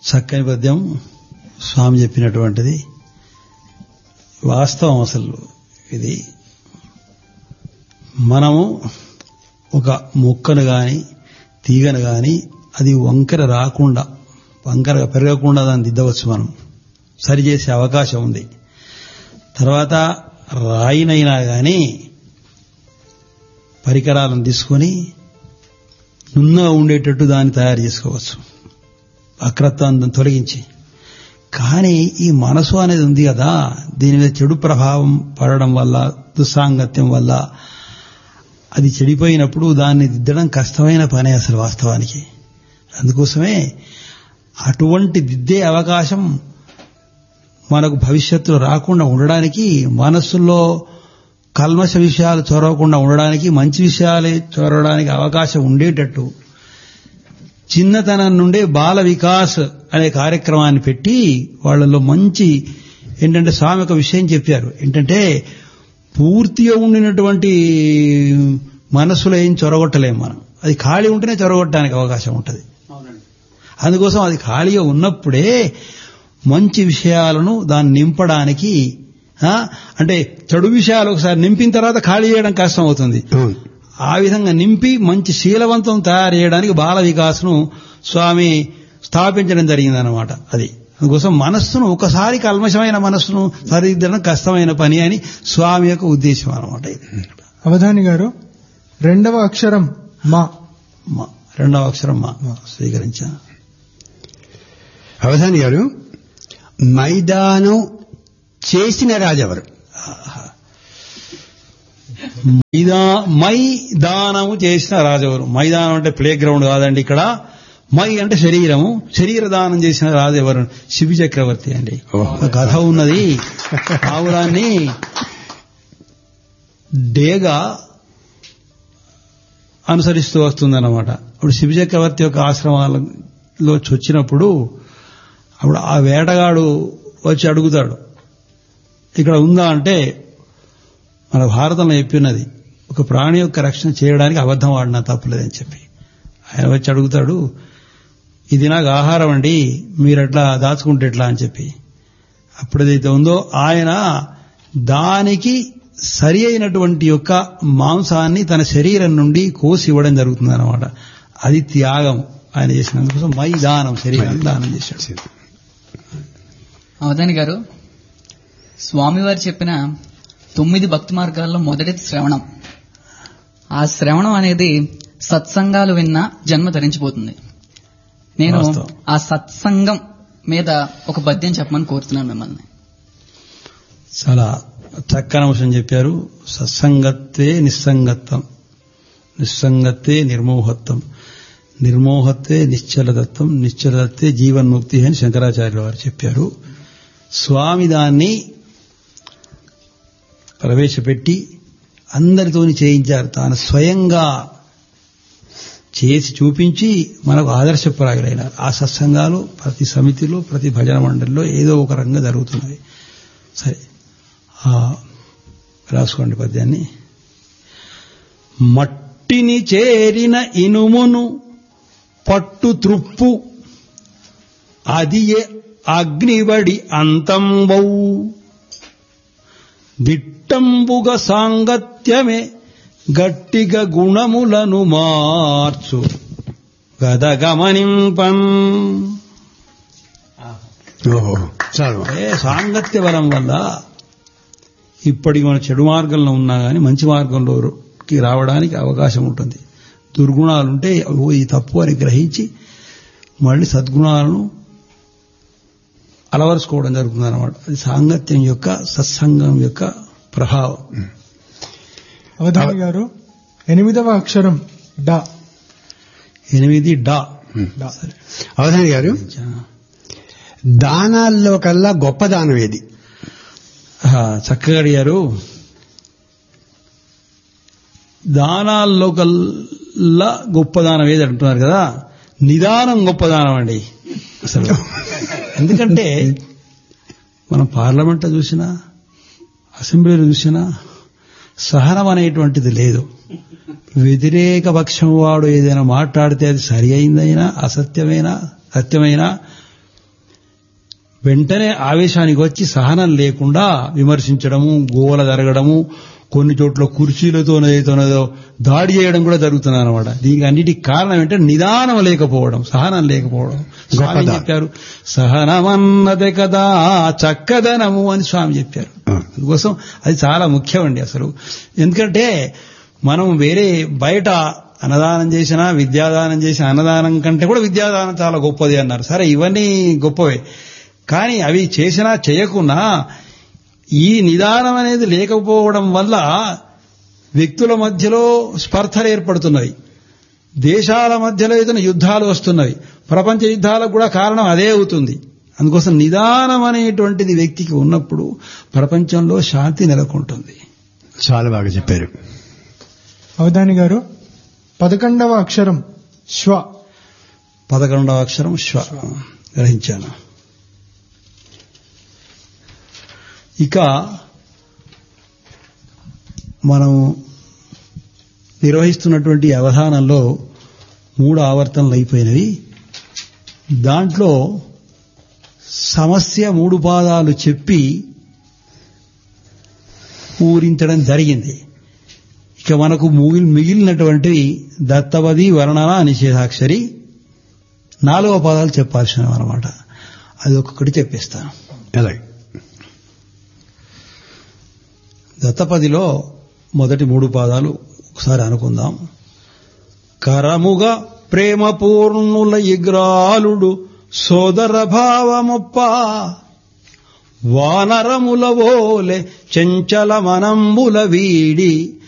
చక్కని పద్యం స్వామి చెప్పినటువంటిది వాస్తవం అసలు ఇది మనము ఒక మొక్కను గాని తీగను గాని అది వంకర రాకుండా వంకరగా పెరగకుండా దాన్ని దిద్దవచ్చు మనం సరిచేసే అవకాశం ఉంది తర్వాత రాయినైనా గాని పరికరాలను తీసుకొని నున్నగా ఉండేటట్టు దాన్ని తయారు చేసుకోవచ్చు వక్రత్వాన్ని తొలగించి కానీ ఈ మనసు అనేది ఉంది కదా దీని మీద చెడు ప్రభావం పడడం వల్ల దుస్సాంగత్యం వల్ల అది చెడిపోయినప్పుడు దాన్ని దిద్దడం కష్టమైన పనే అసలు వాస్తవానికి అందుకోసమే అటువంటి దిద్దే అవకాశం మనకు భవిష్యత్తులో రాకుండా ఉండడానికి మనస్సులో కల్మష విషయాలు చొరవకుండా ఉండడానికి మంచి విషయాలే చొరవడానికి అవకాశం ఉండేటట్టు చిన్నతనం నుండే బాల వికాస్ అనే కార్యక్రమాన్ని పెట్టి వాళ్ళలో మంచి ఏంటంటే స్వామి ఒక విషయం చెప్పారు ఏంటంటే పూర్తిగా ఉండినటువంటి మనస్సులో ఏం చొరగొట్టలేము మనం అది ఖాళీ ఉంటేనే చొరగొట్టడానికి అవకాశం ఉంటుంది అందుకోసం అది ఖాళీగా ఉన్నప్పుడే మంచి విషయాలను దాన్ని నింపడానికి ఆ, అంటే చెడు విషయాలు ఒకసారి నింపిన తర్వాత ఖాళీ చేయడం కష్టం అవుతుంది అవును ఆ విధంగా నింపి మంచి శీలవంతం తయారు చేయడానికి బాల వికాస్ను స్వామి స్థాపించడం జరిగిందనమాట అది అందుకోసం మనస్సును ఒకసారి కల్మషమైన మనస్సును సరిదిద్దడం కష్టమైన పని అని స్వామి యొక్క ఉద్దేశం అనమాట ఇది అవధాని గారు రెండవ అక్షరం మా మా రెండవ అక్షరం మా స్వీకరించా అవధాని గారు మైదానం చేసిన రాజెవరు మైదా మైదానము చేసిన రాజెవరు మైదానం అంటే ప్లే గ్రౌండ్ కాదండి ఇక్కడ మై అంటే శరీరము శరీర దానం చేసిన రాజు ఎవరు శివి చక్రవర్తి అండి ఓహో. ఒక కథ ఉన్నది పావురాన్ని డేగా అనుసరిస్తూ వస్తుందన్నమాట ఇప్పుడు శివ చక్రవర్తి యొక్క ఆశ్రమాలలో వచ్చినప్పుడు అప్పుడు ఆ వేటగాడు వచ్చి అడుగుతాడు ఇక్కడ ఉందా అంటే మన భారతంలో చెప్పినది ఒక ప్రాణి యొక్క రక్షణ చేయడానికి అబద్ధం ఆడినా తప్పలేదని చెప్పి ఆయన వచ్చి అడుగుతాడు ఇది నాకు ఆహారం అండి మీరు ఎట్లా దాచుకుంటే ఎట్లా అని చెప్పి అప్పుడేదైతే ఉందో ఆయన దానికి సరి అయినటువంటి యొక్క మాంసాన్ని తన శరీరం నుండి కోసి ఇవ్వడం జరుగుతుంది అనమాట అది త్యాగం ఆయన చేసినందుకోసం మై దానం శరీరాన్ని దానం చేశాడు అవధాని గారు స్వామివారు చెప్పిన తొమ్మిది భక్తి మార్గాల్లో మొదటిది శ్రవణం ఆ శ్రవణం అనేది సత్సంగాలు విన్న జన్మ ధరించిపోతుంది నేను వాస్తవం. ఆ సత్సంగం మీద ఒక పద్యం చెప్పమని కోరుతున్నాను మిమ్మల్ని చాలా చక్కని అంశం చెప్పారు సత్సంగత్వే నిస్సంగత్వం నిస్సంగత్వే నిర్మోహత్వం నిర్మోహత్వే నిశ్చలతత్వం నిశ్చలతత్వే జీవన్ముక్తి అని శంకరాచార్యుల వారు చెప్పారు స్వామి దాన్ని ప్రవేశపెట్టి అందరితోని చేయించారు తాను స్వయంగా చేసి చూపించి మనకు ఆదర్శప్రాయులైనారు ఆ సత్సంగాలు ప్రతి సమితిలో ప్రతి భజన మండలిలో ఏదో ఒక రంగం జరుగుతున్నది సరే ఆ, రాసుకోండి పద్యాన్ని మట్టిని చేరిన ఇనుమును పట్టు త్రుప్పు అది అగ్నివడి అంతంబౌ దిట్టంబుగ సాంగత్యమే గట్టిగా గుణములను మార్చు గదగమనింపం ఓహో చాలు ఏ సాంగత్య బలం వల్ల ఇప్పటికి మన చెడు మార్గంలో ఉన్నా కానీ మంచి మార్గంలోకి రావడానికి అవకాశం ఉంటుంది దుర్గుణాలు ఉంటే ఓ ఈ తప్పు అని గ్రహించి మళ్ళీ సద్గుణాలను అలవరుచుకోవడం జరుగుతుంది అనమాట అది సాంగత్యం యొక్క సత్సంగం యొక్క ప్రభావం అవధాని గారు ఎనిమిదవ అక్షరం డా ఎనిమిది డా డా అవధాని గారు దానాల్లో కల్లా గొప్ప దానం ఏది ఆ, చక్కగా అడిగారు దానాల్లో కల్లా గొప్ప దానం ఏది అంటున్నారు కదా నిదానం గొప్ప దానం అండి అసలు ఎందుకంటే మనం పార్లమెంట్లో చూసినా అసెంబ్లీలో చూసినా సహనం అనేటువంటిది లేదు వ్యతిరేక పక్షం వాడు ఏదైనా మాట్లాడితే అది సరి అయిందైనా అసత్యమైనా సత్యమైనా వెంటనే ఆవేశానికి వచ్చి సహనం లేకుండా విమర్శించడము గోల జరగడము కొన్ని చోట్ల కుర్చీలతోనో ఏదోనో దాడి చేయడం కూడా జరుగుతుంది అనమాట దీనికి అన్నిటికి కారణం ఏంటంటే నిదానం లేకపోవడం సహనం లేకపోవడం స్వామి గొప్పదా. చెప్పారు సహనమన్నదే కదా చక్కదనము అని స్వామి చెప్పారు ఆ. అందుకోసం అది చాలా ముఖ్యమండి అసలు ఎందుకంటే మనం వేరే బయట అన్నదానం చేసినా విద్యాదానం చేసిన అన్నదానం కంటే కూడా విద్యాదానం చాలా గొప్పది అన్నారు సరే ఇవన్నీ గొప్పవే కానీ అవి చేసినా చేయకున్నా ఈ నిదానం అనేది లేకపోవడం వల్ల వ్యక్తుల మధ్యలో స్పర్ధలు ఏర్పడుతున్నవి దేశాల మధ్యలో ఏదైనా యుద్ధాలు వస్తున్నవి ప్రపంచ యుద్ధాలకు కూడా కారణం అదే అవుతుంది అందుకోసం నిదానం అనేటువంటిది వ్యక్తికి ఉన్నప్పుడు ప్రపంచంలో శాంతి నెలకొంటుంది చాలా బాగా చెప్పారు అవధాని గారు పదకొండవ అక్షరం శ్వ పదకొండవ అక్షరం శ్వ గ్రహించాను ఇక మనం నిర్వహిస్తున్నటువంటి అవధానంలో మూడు ఆవర్తనలు అయిపోయినవి దాంట్లో సమస్య మూడు పాదాలు చెప్పి పూరించడం జరిగింది ఇక మనకు మిగిలి మిగిలినటువంటివి దత్తపది వర్ణన నిషేధాక్షరి నాలుగవ పదాలు చెప్పాల్సినవి అనమాట అది ఒక్కొక్కటి చెప్పిస్తాను అలాగే దత్తపదిలో మొదటి మూడు పాదాలు ఒకసారి అనుకుందాం కరముగా ప్రేమ పూర్ణుల ఇగ్రాలుడు సోదర భావముప్ప వానరముల ఓలె చెంచల మనంబుల వీడి